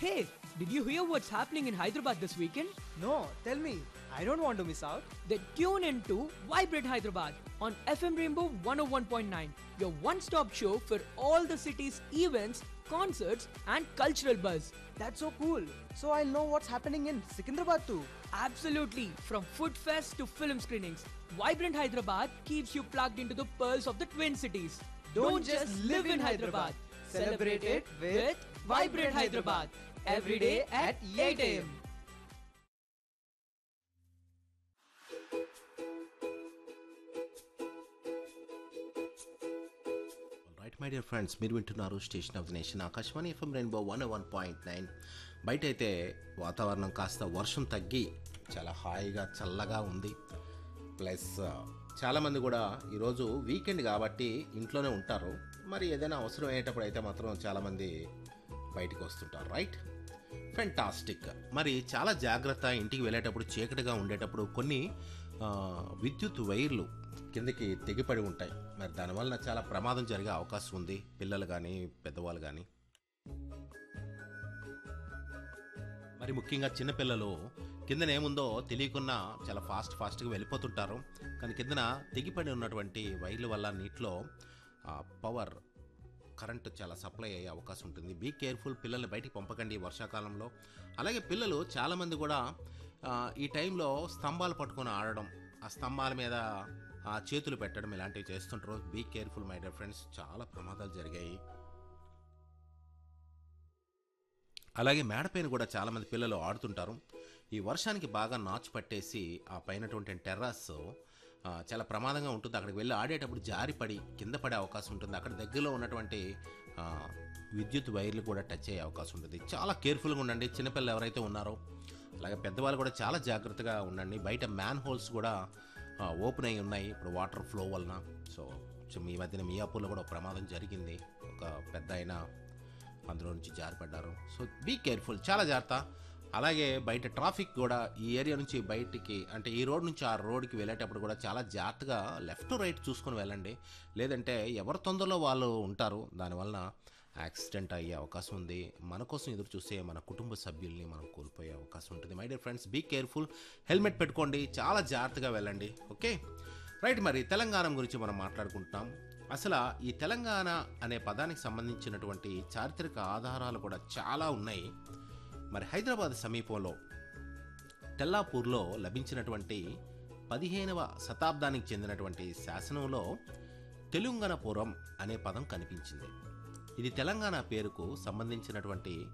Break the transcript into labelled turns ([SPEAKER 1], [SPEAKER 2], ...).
[SPEAKER 1] Hey, did you hear what's happening in Hyderabad this weekend?
[SPEAKER 2] No, tell me. I don't want to miss out.
[SPEAKER 1] Then tune in to Vibrate Hyderabad on FM Rainbow 101.9, your one stop show for all the city's events, concerts, and cultural buzz.
[SPEAKER 2] That's so cool. So I'll know what's happening in Secunderabad too.
[SPEAKER 1] Absolutely, from food fest to film screenings, Vibrant Hyderabad keeps you plugged into the pearls of the Twin Cities.
[SPEAKER 2] Don't just live in Hyderabad. Celebrate it with Vibrant Hyderabad. Every day at 8 a.m.
[SPEAKER 3] Right my dear friends మీరు వింటున్నారు station of the nation Akashvani FM rainbow one one point nine బయట అయితే వాతావరణం కాస్త వర్షం తగ్గి చాలా హాయిగా చల్లగా ఉంది ప్లస్ చాలామంది కూడా ఈరోజు వీకెండ్ కాబట్టి ఇంట్లోనే ఉంటారు మరి ఏదైనా అవసరం అయ్యేటప్పుడు అయితే మాత్రం చాలామంది బయటికి వస్తుంటారు రైట్ ఫెంటాస్టిక్ మరి చాలా జాగ్రత్త ఇంటికి వెళ్ళేటప్పుడు చీకటిగా ఉండేటప్పుడు కొన్ని ఆ, విద్యుత్ వైర్లు కిందకి తెగిపడి ఉంటాయి మరి దానివల్ల చాలా ప్రమాదం జరిగే అవకాశం ఉంది పిల్లలు కానీ పెద్దవాళ్ళు కానీ మరి ముఖ్యంగా చిన్నపిల్లలు కిందన ఏముందో తెలియకుండా చాలా ఫాస్ట్ ఫాస్ట్గా వెళ్ళిపోతుంటారు కానీ కిందన తెగిపడి ఉన్నటువంటి వైర్ల వల్ల నీటిలో పవర్ కరెంట్ చాలా సప్లై అయ్యే అవకాశం ఉంటుంది బీ కేర్ఫుల్ పిల్లల్ని బయటికి పంపకండి ఈ వర్షాకాలంలో అలాగే పిల్లలు చాలామంది కూడా ఆ, ఈ టైంలో స్తంభాలు పట్టుకొని ఆడడం ఆ స్తంభాల మీద ఆ, చేతులు పెట్టడం ఇలాంటివి చేస్తుంటారు be careful my dear friends చాలా ప్రమాదాలు జరిగాయి అలాగే మేడపైన కూడా చాలామంది పిల్లలు ఆడుతుంటారు ఈ వర్షానికి బాగా నాచు పట్టేసి ఆ పైనటువంటి టెర్రస్ ఆ, చాలా ప్రమాదంగా ఉంటుంది అక్కడికి వెళ్ళి ఆడేటప్పుడు జారిపడి కింద పడే అవకాశం ఉంటుంది అక్కడ దగ్గరలో ఉన్నటువంటి ఆ, విద్యుత్ వైర్లు కూడా టచ్ అయ్యే అవకాశం ఉంటుంది చాలా కేర్ఫుల్గా ఉండండి చిన్నపిల్లలు ఎవరైతే ఉన్నారో అలాగే పెద్దవాళ్ళు కూడా చాలా జాగ్రత్తగా ఉండండి బయట మ్యాన్ హోల్స్ కూడా ఆ, ఓపెన్ అయి ఉన్నాయి ఇప్పుడు వాటర్ ఫ్లో వలన సో సో మీ మధ్యన మియాపూర్లో కూడా ఒక ప్రమాదం జరిగింది ఒక పెద్ద ఆయన అందులో నుంచి జారిపడ్డారు సో బీ కేర్ఫుల్ చాలా జాగ్రత్త అలాగే బయట ట్రాఫిక్ కూడా ఈ ఏరియా నుంచి బయటికి అంటే ఈ రోడ్ నుంచి ఆ రోడ్కి వెళ్ళేటప్పుడు కూడా చాలా జాగ్రత్తగా లెఫ్ట్ రైట్ చూసుకొని వెళ్ళండి లేదంటే ఎవరి తొందరలో వాళ్ళు ఉంటారు దానివలన యాక్సిడెంట్ అయ్యే అవకాశం ఉంది మన కోసం ఎదురు చూసే మన కుటుంబ సభ్యుల్ని మనం కోల్పోయే అవకాశం ఉంటుంది my dear friends be careful helmet పెట్టుకోండి చాలా జాగ్రత్తగా వెళ్ళండి ఓకే రైట్ మరి తెలంగాణ గురించి మనం మాట్లాడుకుంటున్నాం అసలు ఈ తెలంగాణ అనే పదానికి సంబంధించినటువంటి చారిత్రక ఆధారాలు కూడా చాలా ఉన్నాయి మరి హైదరాబాద్ సమీపంలో తెల్లాపూర్లో లభించినటువంటి పదిహేనవ శతాబ్దానికి చెందినటువంటి శాసనంలో తెలంగాణపురం అనే పదం కనిపించింది ఇది తెలంగాణ పేరుకు సంబంధించినటువంటి